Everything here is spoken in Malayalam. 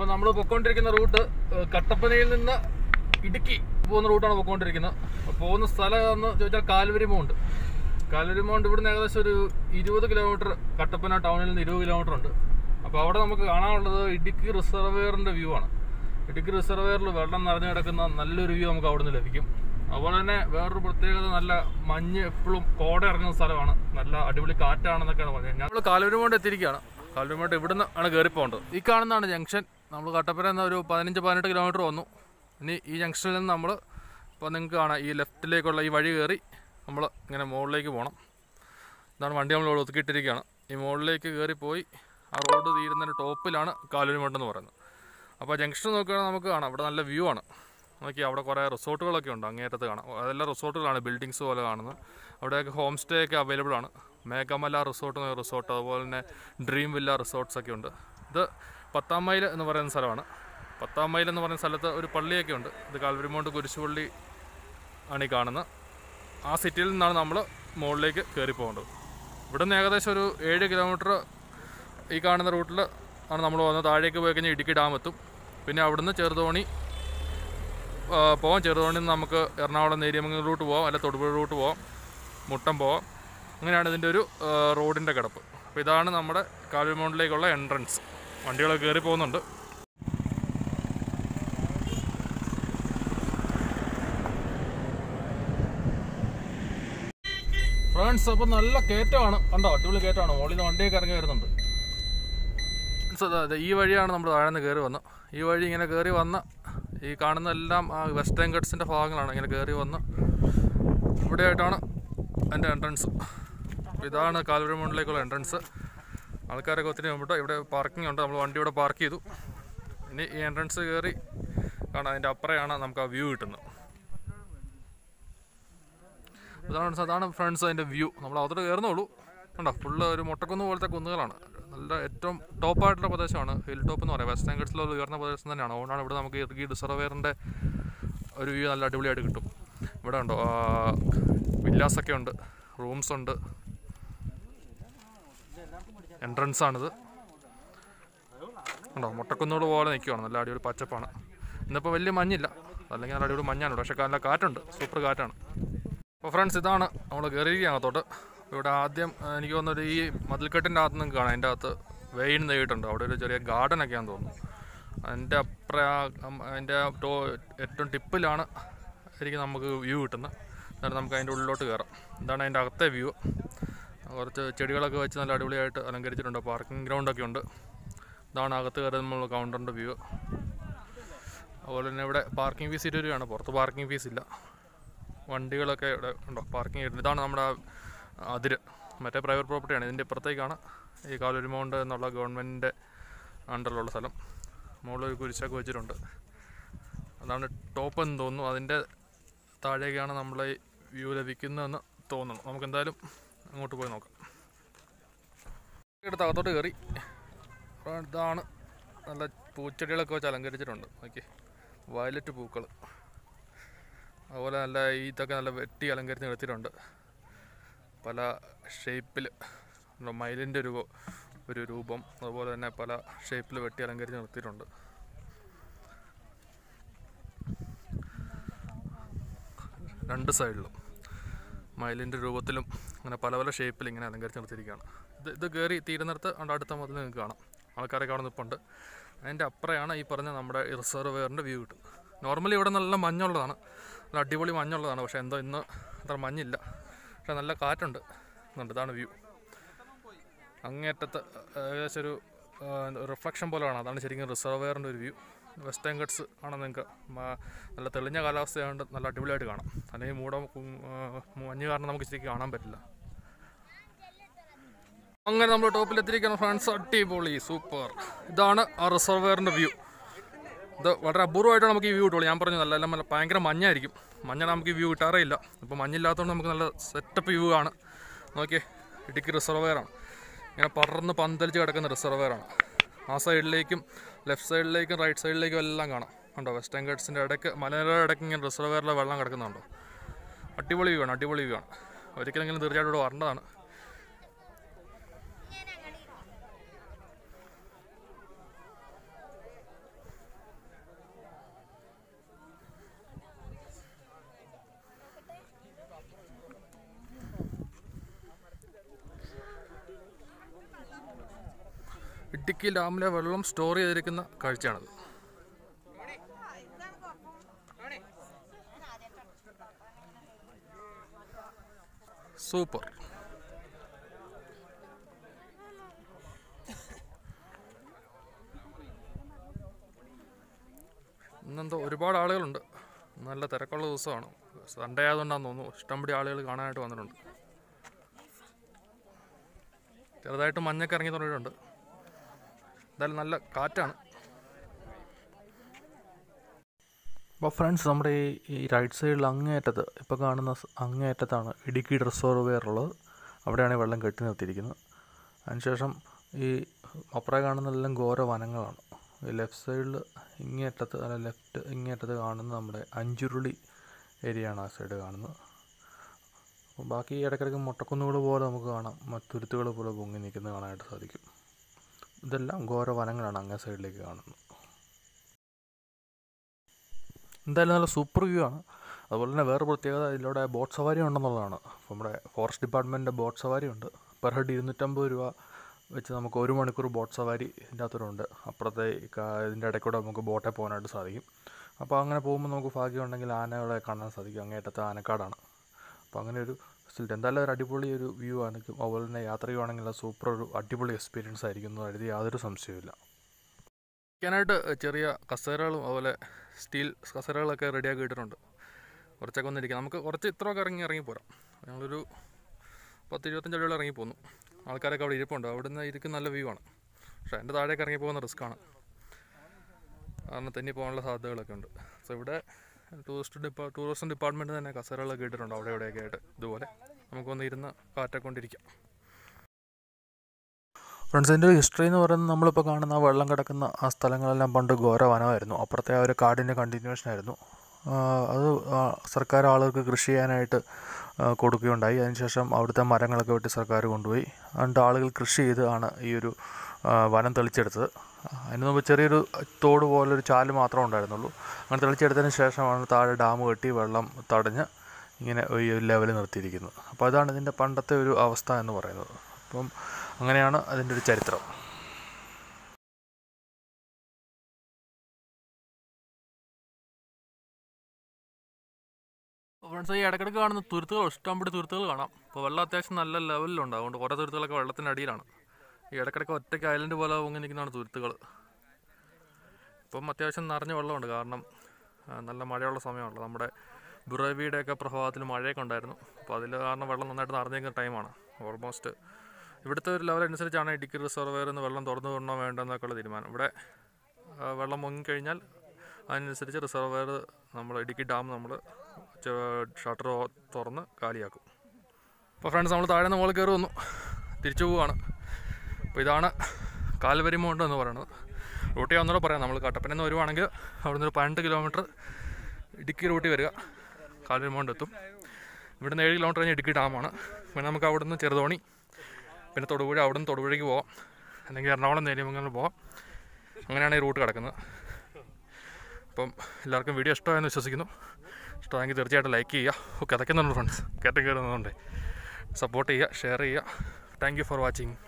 നമ്മൾ പൊക്കോണ്ടിരിക്കുന്ന റൂട്ട് കട്ടപ്പനയിൽ നിന്ന് ഇടുക്കി പോകുന്ന റൂട്ടാണ് പൊക്കോണ്ടിരിക്കുന്നത് അപ്പൊ പോകുന്ന സ്ഥലം എന്ന് ചോദിച്ചാൽ കാൽവരി മൗണ്ട് കാൽവരി മൗണ്ട് ഇവിടുന്ന് ഏകദേശം ഒരു ഇരുപത് കിലോമീറ്റർ കട്ടപ്പന ടൗണിൽ നിന്ന് ഇരുപത് കിലോമീറ്റർ ഉണ്ട് അപ്പോൾ അവിടെ നമുക്ക് കാണാനുള്ളത് ഇടുക്കി റിസർവെയറിന്റെ വ്യൂ ആണ് ഇടുക്കി റിസർവെയറിൽ വെള്ളം നിറഞ്ഞു കിടക്കുന്ന നല്ലൊരു വ്യൂ നമുക്ക് അവിടെ നിന്ന് ലഭിക്കും അതുപോലെ തന്നെ വേറൊരു പ്രത്യേകത നല്ല മഞ്ഞ് എപ്പോഴും കോട ഇറങ്ങുന്ന സ്ഥലമാണ് നല്ല അടിപൊളി കാറ്റാണെന്നൊക്കെയാണ് പറഞ്ഞത് നമ്മൾ കാലൂരുമോണ്ട് എത്തിയിരിക്കുകയാണ് കാലൂരുമോണ്ട് ഇവിടുന്ന് ആണ് കയറി പോകേണ്ടത് ഈ കാണുന്നതാണ് ജംഗ്ഷൻ നമ്മൾ കട്ടപ്പന എന്ന ഒരു പതിനഞ്ച് പതിനെട്ട് കിലോമീറ്റർ വന്നു ഇനി ഈ ജംഗ്ഷനിൽ നിന്ന് നമ്മൾ ഇപ്പോൾ നിങ്ങൾക്ക് കാണാം ഈ ലെഫ്റ്റിലേക്കുള്ള ഈ വഴി കയറി നമ്മൾ ഇങ്ങനെ മുകളിലേക്ക് പോകണം ഇതാണ് വണ്ടി നമ്മൾ ഇവിടെ ഒതുക്കിയിട്ടിരിക്കുകയാണ് ഈ മുകളിലേക്ക് കയറി പോയി ആ റോഡ് തീരുന്നതിൻ്റെ ടോപ്പിലാണ് കാലൂരുമോണ്ടെന്ന് പറയുന്നത് അപ്പോൾ ജംഗ്ഷൻ നോക്കുകയാണെങ്കിൽ നമുക്ക് കാണാം ഇവിടെ നല്ല വ്യൂ ആണ് നോക്കി അവിടെ കുറേ റിസോർട്ടുകളൊക്കെ ഉണ്ട് അങ്ങേറ്റത്ത് കാണാം അതെല്ലാം റിസോർട്ടുകളാണ് ബിൽഡിങ്സ് പോലെ കാണുന്നത് അവിടെയൊക്കെ ഹോം സ്റ്റേ ഒക്കെ അവൈലബിൾ ആണ് മേഘമല റിസോർട്ട് എന്ന റിസോർട്ട് അതുപോലെ തന്നെ ഡ്രീം വില്ല റിസോർട്ട്സ് ഒക്കെ ഉണ്ട് ഇത് പത്താം മൈൽ എന്ന് പറയുന്ന സ്ഥലമാണ് പത്താം മൈൽ എന്ന് പറയുന്ന സ്ഥലത്ത് ഒരു പള്ളിയൊക്കെ ഉണ്ട് ഇത് കാൽവരിമൗണ്ട് കുരിശുപള്ളി ആണ് ഈ കാണുന്നത് ആ സിറ്റിയിൽ നിന്നാണ് നമ്മൾ മുകളിലേക്ക് കയറി പോകേണ്ടത് ഇവിടെ നിന്ന് ഏകദേശം ഒരു ഏഴ് കിലോമീറ്റർ ഈ കാണുന്ന റൂട്ടിൽ ആണ് നമ്മൾ വന്നത് താഴേക്ക് പോയി കഴിഞ്ഞാൽ ഇടുക്കി ഡാം എത്തും പിന്നെ അവിടുന്ന് ചെറുതോണി ആ, പോവാം ചെറുതോണിയിൽ നിന്ന് നമുക്ക് എറണാകുളം നേരിയമംഗലം റൂട്ട് പോവാം അല്ല തൊടുപുഴ റൂട്ട് പോവാം മുട്ടം പോവാം അങ്ങനെയാണ് ഇതിൻ്റെ ഒരു ആ, റോഡിൻ്റെ കിടപ്പ് അപ്പോൾ ഇതാണ് നമ്മുടെ കാൽവിമൗണ്ടിലേക്കുള്ള എൻട്രൻസ് വണ്ടികളൊക്കെ കയറി പോകുന്നുണ്ട് ഫ്രണ്ട്സ് അപ്പോൾ നല്ല കയറ്റമാണ് കണ്ടോ അടിപൊളി കയറ്റമാണ് മുകളിൽ നിന്ന് വണ്ടിയൊക്കെ ഇറങ്ങി വരുന്നുണ്ട് Friends, അതെ അതെ ഈ വഴിയാണ് നമ്മൾ താഴെ നിന്ന് കയറി വന്നത് ഈ വഴി ഇങ്ങനെ കയറി വന്ന ഈ കാണുന്ന എല്ലാം ആ വെസ്റ്റേൺ ഗട്ട്സിൻ്റെ ഭാഗങ്ങളാണ് ഇങ്ങനെ കയറി വന്ന് ഇവിടെയായിട്ടാണ് എൻ്റെ എൻട്രൻസ് ഇതാണ് കാൽവരി മൗണ്ടിലേക്കുള്ള എൻട്രൻസ് ആൾക്കാരൊക്കെ ഒത്തിരി മുമ്പിട്ട് ഇവിടെ പാർക്കിംഗ് ഉണ്ട് നമ്മൾ വണ്ടി ഇവിടെ പാർക്ക് ചെയ്തു ഇനി ഈ എൻട്രൻസ് കയറി കാണാം അതിൻ്റെ അപ്പുറയാണ് നമുക്ക് ആ വ്യൂ കിട്ടുന്നത് ഇതാണ് അതാണ് ഫ്രണ്ട്സ് അതിൻ്റെ വ്യൂ നമ്മൾ അകത്തോട്ട് കയറുന്നുള്ളൂ കണ്ടോ ഫുള്ള് ഒരു മുട്ടക്കുന്ന് പോലത്തെ കുന്നുകളാണ് നല്ല ഏറ്റവും ടോപ്പായിട്ടുള്ള പ്രദേശമാണ് ഹിൽ ടോപ്പ് എന്ന് പറയാം വെസ്റ്റേൺ ഗട്ട്സിലുള്ള ഉയർന്ന പ്രദേശം തന്നെയാണ് അതുകൊണ്ടാണ് ഇവിടെ നമുക്ക് ഈ റിസർവേറിൻ്റെ ഒരു വ്യൂ നല്ല അടിപൊളിയായിട്ട് കിട്ടും ഇവിടെ ഉണ്ടോ വില്ലാസൊക്കെ ഉണ്ട് റൂംസ് ഉണ്ട് എൻട്രൻസ് ആണിത് ഉണ്ടോ മുട്ടക്കുന്നുകൾ പോലെ നിൽക്കുവാണ് നല്ല അടിപൊളി പച്ചപ്പാണ് ഇന്നിപ്പോൾ വലിയ മഞ്ഞില്ല അല്ലെങ്കിൽ നല്ല അടിപൊളി മഞ്ഞാണ് പക്ഷേ നല്ല കാറ്റുണ്ട് സൂപ്പർ കാറ്റാണ് അപ്പോൾ ഫ്രണ്ട്സ് ഇതാണ് നമ്മൾ കയറിയിരിക്കുക അകത്തോട്ട് ഇവിടെ ആദ്യം ആ, എനിക്ക് തോന്നുന്നത് ഈ മതിൽക്കെട്ടിൻ്റെ അകത്ത് നിന്ന് കാണാം അതിൻ്റെ അകത്ത് വെയിൻ നെയ്യിട്ടുണ്ട് അവിടെ ഒരു ചെറിയ ഗാർഡൻ ഒക്കെയാണെന്ന് തോന്നുന്നു അതിൻ്റെ അപ്പുറം ആ- അം- അതിൻ്റെ ആ ടോ ഏറ്റവും ടിപ്പിലാണ് ശരിക്കും നമുക്ക് വ്യൂ കിട്ടുന്നത് എന്നിട്ട് നമുക്ക് അതിൻ്റെ ഉള്ളിലോട്ട് കയറാം ഇതാണ് അതിൻ്റെ അകത്തെ വ്യൂ കുറച്ച് ചെടികളൊക്കെ വെച്ച് നല്ല അടിപൊളിയായിട്ട് അലങ്കരിച്ചിട്ടുണ്ട് പാർക്കിംഗ് ഗ്രൗണ്ടൊക്കെ ഉണ്ട് ഇതാണ് അകത്ത് കയറി നമ്മൾ കൗണ്ടറിൻ്റെ വ്യൂ അതുപോലെ തന്നെ ഇവിടെ പാർക്കിംഗ് ഫീസ് ഇരുപത് രൂപയാണ് പുറത്ത് പാർക്കിംഗ് ഫീസ് ഇല്ല വണ്ടികളൊക്കെ ഇവിടെ ഉണ്ടോ പാർക്കിംഗ് ചെയ്തിട്ടുണ്ട് ഇതാണ് നമ്മുടെ ആ അതിര് മറ്റേ പ്രൈവറ്റ് പ്രോപ്പർട്ടിയാണ് ഇതിൻ്റെ ഇപ്പുറത്തേക്കാണ് ഈ കാലൊരു മൗണ്ട് എന്നുള്ള ഗവൺമെൻറ്റിൻ്റെ അണ്ടറിലുള്ള സ്ഥലം മുകളിൽ ഒരു കുരിശൊക്കെ വെച്ചിട്ടുണ്ട് അതാണ് ടോപ്പ് എന്ന് തോന്നുന്നു അതിൻ്റെ താഴേക്കാണ് നമ്മളെ വ്യൂ ലഭിക്കുന്നതെന്ന് തോന്നുന്നു നമുക്ക് എന്തായാലും അങ്ങോട്ട് പോയി നോക്കാം എടുത്ത് അകത്തോട്ട് കയറി അപ്പോൾ ഇതാണ് നല്ല പൂച്ചെടികളൊക്കെ വെച്ച് അലങ്കരിച്ചിട്ടുണ്ട് ഓക്കെ വയലറ്റ് പൂക്കൾ അതുപോലെ നല്ല ഈ ഇതൊക്കെ നല്ല വെട്ടി അലങ്കരിച്ച് നിർത്തിയിട്ടുണ്ട് പല ഷേപ്പിൽ മയിലിൻ്റെ ഒരു ഒരു രൂപം അതുപോലെ തന്നെ പല ഷേപ്പിൽ വെട്ടി അലങ്കരിച്ച് നിർത്തിയിട്ടുണ്ട് രണ്ട് സൈഡിലും മയിലിൻ്റെ രൂപത്തിലും അങ്ങനെ പല പല ഷേപ്പിൽ ഇങ്ങനെ അലങ്കരിച്ച് നിർത്തിയിരിക്കുകയാണ് ഇത് ഇത് കയറി തീരുന്നിടത്ത് അവിടെ അടുത്ത മുതൽ നിങ്ങൾക്ക് കാണാം ആൾക്കാരെ കാണുന്ന ഇപ്പം ഉണ്ട് അതിൻ്റെ അപ്പുറയാണ് ഈ പറഞ്ഞ നമ്മുടെ റിസർവെയറിൻ്റെ വ്യൂ കിട്ടുന്നത് നോർമലി ഇവിടെ നല്ല മഞ്ഞുള്ളതാണ് നല്ല അടിപൊളി മഞ്ഞുള്ളതാണ് പക്ഷേ എന്തോ ഇന്ന് അത്ര മഞ്ഞില്ല പക്ഷേ നല്ല കാറ്റുണ്ട് എന്നുണ്ട് ഇതാണ് വ്യൂ അങ്ങേറ്റത്ത് ഏകദേശം ഒരു റിഫ്ലക്ഷൻ പോലെ കാണാം അതാണ് ശരിക്കും റിസർവെയറിൻ്റെ ഒരു വ്യൂ വെസ്റ്റേൺ ഗട്ട്സ് ആണ് നിങ്ങൾക്ക് മ- നല്ല തെളിഞ്ഞ കാലാവസ്ഥയായതുകൊണ്ട് നല്ല അടിപൊളിയായിട്ട് കാണാം അല്ലെങ്കിൽ മൂടം ഉം, ആ, മഞ്ഞ് കാരണം നമുക്ക് ശരിക്കും കാണാൻ പറ്റില്ല അങ്ങനെ നമ്മൾ ടോപ്പിലെത്തിയിരിക്കുന്ന ഫ്രണ്ട്സ് അടിപൊളി സൂപ്പർ ഇതാണ് ആ റിസർവെയറിൻ്റെ വ്യൂ ഇത് വളരെ അപൂർവമായിട്ടാണ് നമുക്ക് ഈ വ്യൂ കിട്ടുള്ളൂ ഞാൻ പറഞ്ഞു നല്ല എല്ലാം നല്ല ഭയങ്കര മഞ്ഞായിരിക്കും മഞ്ഞ നമുക്ക് ഈ വ്യൂ കിട്ടാറേ ഇല്ല ഇപ്പോൾ മഞ്ഞില്ലാത്തതുകൊണ്ട് നമുക്ക് നല്ല സെറ്റപ്പ് വ്യൂ ആണ് നോക്കിയേ ഇടുക്കി റിസർവെയറാണ് ഇങ്ങനെ പടർന്ന് പന്തലിച്ച് കിടക്കുന്ന റിസർവെയറാണ് ആ സൈഡിലേക്കും ലെഫ്റ്റ് സൈഡിലേക്കും റൈറ്റ് സൈഡിലേക്കും എല്ലാം കാണാം കണ്ടോ വെസ്റ്റേൺ ഗട്ട്സിൻ്റെ ഇടയ്ക്ക് മലനിരയുടെ ഇടയ്ക്ക് ഇങ്ങനെ റിസർവെയറിലെ വെള്ളം കിടക്കുന്നുണ്ടോ അടിപൊളി വ്യൂ ആണ് അടിപൊളി വ്യൂ ആണ് ഒരിക്കലെങ്കിലും തീർച്ചയായിട്ടും ഇവിടെ വരേണ്ടതാണ് ഇടുക്കി ഡാമിലെ വെള്ളം സ്റ്റോർ ചെയ്തിരിക്കുന്ന കാഴ്ചയാണത് സൂപ്പർ ഇന്നെന്തോ ഒരുപാട് ആളുകളുണ്ട് നല്ല തിരക്കുള്ള ദിവസമാണ് സൺഡേ ആയതുകൊണ്ടാന്ന് തോന്നുന്നു ഇഷ്ടംപടി ആളുകൾ കാണാനായിട്ട് വന്നിട്ടുണ്ട് ചെറുതായിട്ട് മഞ്ഞൊക്കെ ഇറങ്ങി തുടങ്ങിയിട്ടുണ്ട് എന്തായാലും നല്ല കാറ്റാണ് അപ്പോൾ ഫ്രണ്ട്സ് നമ്മുടെ ഈ ഈ റൈറ്റ് സൈഡിൽ അങ്ങേയറ്റത്ത് ഇപ്പോൾ കാണുന്ന സ് അങ്ങേയറ്റത്താണ് ഇടുക്കി റിസർവെയർ ഉള്ളത് അവിടെയാണ് ഈ വെള്ളം കെട്ടി നിർത്തിയിരിക്കുന്നത് അതിനുശേഷം ഈ അപ്പുറം കാണുന്നതെല്ലാം ഘോര വനങ്ങളാണ് ഈ ലെഫ്റ്റ് സൈഡിൽ ഇങ്ങേയറ്റത്ത് അല്ല ലെഫ്റ്റ് ഇങ്ങേയറ്റത്ത് കാണുന്നത് നമ്മുടെ അഞ്ചുരുളി ഏരിയ ആണ് ആ സൈഡ് കാണുന്നത് അപ്പോൾ ബാക്കി ഇടയ്ക്കിടയ്ക്ക് മുട്ടക്കുന്നുകൾ പോലെ നമുക്ക് കാണാം മറ്റുരുത്തുകൾ പോലെ പൊങ്ങി നിൽക്കുന്നത് കാണാനായിട്ട് സാധിക്കും ഇതെല്ലാം ഘോര വനങ്ങളാണ് അങ്ങേ സൈഡിലേക്ക് കാണുന്നത് എന്തായാലും നല്ല സൂപ്പർ വ്യൂ ആണ് അതുപോലെ തന്നെ വേറെ പ്രത്യേകത ഇതിലൂടെ ബോട്ട് സവാരി ഉണ്ടെന്നുള്ളതാണ് അപ്പോൾ നമ്മുടെ ഫോറസ്റ്റ് ഡിപ്പാർട്ട്മെൻറ്റിൻ്റെ ബോട്ട് സവാരി ഉണ്ട് പെർ ഹെഡ് ഇരുന്നൂറ്റമ്പത് രൂപ വെച്ച് നമുക്ക് ഒരു മണിക്കൂർ ബോട്ട് സവാരി ഇതിൻ്റെ അകത്തുണ്ട് അപ്പുറത്തെ ഈ കാ- ഇതിൻ്റെ ഇടയ്ക്കൂടെ നമുക്ക് ബോട്ടിൽ പോകാനായിട്ട് സാധിക്കും അപ്പോൾ അങ്ങനെ പോകുമ്പോൾ നമുക്ക് ഭാഗ്യമുണ്ടെങ്കിൽ ആനകളെ കാണാൻ സാധിക്കും അങ്ങേറ്റത്തെ ആനക്കാടാണ് അപ്പോൾ അങ്ങനെ ഒരു ഫെസിലിറ്റി എന്തായാലും ഒരു അടിപൊളി ഒരു വ്യൂ ആണ് അതുപോലെ തന്നെ യാത്ര ചെയ്യുവാണെങ്കിൽ സൂപ്പർ ഒരു അടിപൊളി എക്സ്പീരിയൻസ് ആയിരിക്കും എന്ന് കരുതി യാതൊരു സംശയവുമില്ല ഇരിക്കാനായിട്ട് ചെറിയ കസേരകളും അതുപോലെ സ്റ്റീൽ കസേരകളൊക്കെ റെഡിയാക്കി ഇട്ടിട്ടുണ്ട് കുറച്ചൊക്കെ ഒന്ന് ഇരിക്കാം നമുക്ക് കുറച്ച് ഇത്രയൊക്കെ ഇറങ്ങി ഇറങ്ങി പോരാം ഞങ്ങളൊരു പത്ത് ഇരുപത്തഞ്ച് അടിയോളം ഇറങ്ങി പോന്നു ആൾക്കാരൊക്കെ അവിടെ ഇരിപ്പുണ്ട് അവിടുന്ന് ഇരിക്കുന്ന നല്ല വ്യൂ ആണ് പക്ഷേ എൻ്റെ താഴേക്ക് ഇറങ്ങി പോകുന്ന റിസ്ക്കാണ് കാരണം തെന്നി പോകാനുള്ള സാധ്യതകളൊക്കെ ഉണ്ട് സോ ഇവിടെ ടൂറിസ്റ്റ് ഡിപ്പാ ടൂറിസം ഡിപ്പാർട്ട്മെൻറ്റ് തന്നെ കസേരകളൊക്കെ ഇട്ടിട്ടുണ്ട് അവിടെ ഇവിടെയൊക്കെ ആയിട്ട് ഇതുപോലെ നമുക്കൊന്ന് ഇരുന്ന് കാറ്റൊക്കെ കൊണ്ടിരിക്കാം ഫ്രണ്ട്സ് ഇതിൻ്റെ ഹിസ്റ്ററി എന്ന് പറയുന്നത് നമ്മളിപ്പോൾ കാണുന്ന ആ വെള്ളം കിടക്കുന്ന ആ സ്ഥലങ്ങളെല്ലാം പണ്ട് ഘോര വനമായിരുന്നു അപ്പുറത്തെ ആ ഒരു കാടിൻ്റെ കണ്ടിന്യൂഷൻ ആയിരുന്നു ആ, അത് ആ, സർക്കാർ ആളുകൾക്ക് കൃഷി ചെയ്യാനായിട്ട് ആ, കൊടുക്കുകയുണ്ടായി അതിനുശേഷം അവിടുത്തെ മരങ്ങളൊക്കെ വെട്ടി സർക്കാർ കൊണ്ടുപോയി എന്നിട്ട് ആളുകൾ കൃഷി ചെയ്ത് ആണ് ഈ ഒരു ആ, വനം തെളിച്ചെടുത്തത് അതിന് മുമ്പ് ചെറിയൊരു തോട് പോലൊരു ചാല് മാത്രമേ ഉണ്ടായിരുന്നുള്ളൂ അങ്ങനെ തെളിച്ചെടുത്തതിന് ശേഷമാണ് താഴെ ഡാം കെട്ടി വെള്ളം തടഞ്ഞ് ഇങ്ങനെ ഈ ഒരു ലെവൽ നിർത്തിയിരിക്കുന്നത് അപ്പോൾ അതാണ് ഇതിൻ്റെ പണ്ടത്തെ ഒരു അവസ്ഥ എന്ന് പറയുന്നത് അപ്പം അങ്ങനെയാണ് അതിൻ്റെ ഒരു ചരിത്രം ഫ്രണ്ട്സ് ഈ ഇടയ്ക്കിടയ്ക്ക് കാണുന്ന തുരുത്തുകൾ ഇഷ്ടംപടി തുരുത്തുകൾ കാണാം അപ്പോൾ വെള്ളം അത്യാവശ്യം നല്ല ലെവലിലുണ്ട് അതുകൊണ്ട് കുറേ തുരുത്തുകളൊക്കെ വെള്ളത്തിൻ്റെ അടിയിലാണ് ഈ ഇടയ്ക്കിടയ്ക്ക് ഒറ്റയ്ക്ക് ഐലൻഡ് പോലെ പൊങ്ങി നിൽക്കുന്നതാണ് തുരുത്തുകൾ ഇപ്പം അത്യാവശ്യം നിറഞ്ഞ വെള്ളമുണ്ട് കാരണം ആ, നല്ല മഴയുള്ള സമയമാണല്ലോ നമ്മുടെ ബുറവിയുടെയൊക്കെ പ്രഭാവത്തിൽ മഴയൊക്കെ ഉണ്ടായിരുന്നു അപ്പോൾ അതിൽ കാരണം വെള്ളം നന്നായിട്ട് നിറഞ്ഞിരിക്കുന്ന ടൈമാണ് ഓൾമോസ്റ്റ് ഇവിടുത്തെ ഒരു ലെവൽ അനുസരിച്ചാണ് ഇടുക്കി റിസർവയറിൽ നിന്ന് വെള്ളം തുറന്നു വിടണോ വേണ്ടെന്നൊക്കെയുള്ള തീരുമാനം ഇവിടെ ആ, വെള്ളം പൊങ്ങിക്കഴിഞ്ഞാൽ അതിനനുസരിച്ച് റിസർവയർ നമ്മൾ ഇടുക്കി ഡാം നമ്മൾ ഷട്ടർ തുറന്ന് കാലിയാക്കും അപ്പോൾ ഫ്രണ്ട്സ് നമ്മൾ താഴെ നിന്ന് മുകളിൽ കയറി വന്നു തിരിച്ചു പോവുകയാണ് അപ്പോൾ ഇതാണ് കാൽവരി മൗണ്ട് എന്ന് പറയുന്നത് റൂട്ട് ഞാൻ ഒന്നുകൂടെ പറയാം നമ്മൾ കട്ടപ്പനയിൽ നിന്ന് വരുവാണെങ്കിൽ അവിടുന്ന് ഒരു പതിനെട്ട് കിലോമീറ്റർ ഇടുക്കി റൂട്ടിൽ വരിക കാൽവരി മൗണ്ട് എത്തും ഇവിടുന്ന് ഏഴ് കിലോമീറ്റർ കഴിഞ്ഞ് ഇടുക്കി ഡാമാണ് പിന്നെ നമുക്ക് അവിടുന്ന് ചെറുതോണി പിന്നെ തൊടുപുഴ അവിടുന്ന് തൊടുപുഴയ്ക്ക് പോവാം അല്ലെങ്കിൽ എറണാകുളം നേരിയമംഗലം പോവാം അങ്ങനെയാണ് ഈ റൂട്ട് കിടക്കുന്നത് അപ്പം എല്ലാവർക്കും വീഡിയോ ഇഷ്ടമായെന്ന് വിശ്വസിക്കുന്നു ഇഷ്ടമായെങ്കിൽ തീർച്ചയായിട്ടും ലൈക്ക് ചെയ്യുക ഓക്കെ അതൊക്കെ തന്നെ ഫ്രണ്ട്സ് കയറ്റം കയറുന്നതുകൊണ്ട് സപ്പോർട്ട് ചെയ്യുക ഷെയർ ചെയ്യുക താങ്ക് യു ഫോർ വാച്ചിങ്